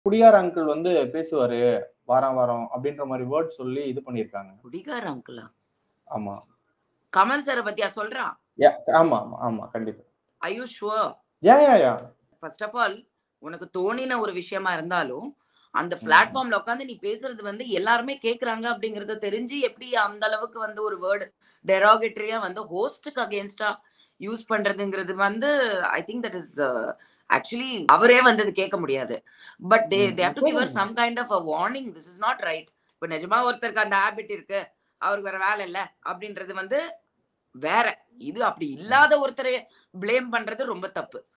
Goodyear uncle வந்து பேசுவாரு வாரம் வாரம் அப்படின்ற மாதிரி வேர்ட் சொல்லி இது பண்ணியிருக்காங்க குடிகார அங்கிளா ஆமா கமல் சாரை பத்தியா சொல்றான் Yeah, ஆமா ஆமா ஆமா கண்டிப்பா I you sure yeah yeah yeah first of all உனக்கு தோணின ஒரு விஷயமா இருந்தாலும் அந்த பிளாட்ஃபார்ம்ல உட்காந்து நீ பேசுறது வந்து எல்லாருமே கேக்குறாங்க அப்படிங்கறத தெரிஞ்சு எப்படி அந்த அளவுக்கு வந்து ஒரு வேர்டு டெராகேட்டரியா வந்து ஹோஸ்டுக்கு அகேன்ஸ்டா யூஸ் பண்றதுங்கிறது வந்து I think that is actually அவரே வந்து அது கேட்க முடியாது but they um, they have to give நிச்சயமா. Some kind of a warning this is not right இப்போ நிஜமா ஒருத்தருக்கு அந்த ஹேபிட் இருக்கு அவருக்கு வேற வேலை இல்ல அப்படின்றது வந்து வேற இது அப்படி இல்லாத ஒருத்தரை ப்ளேம் பண்றது ரொம்ப தப்பு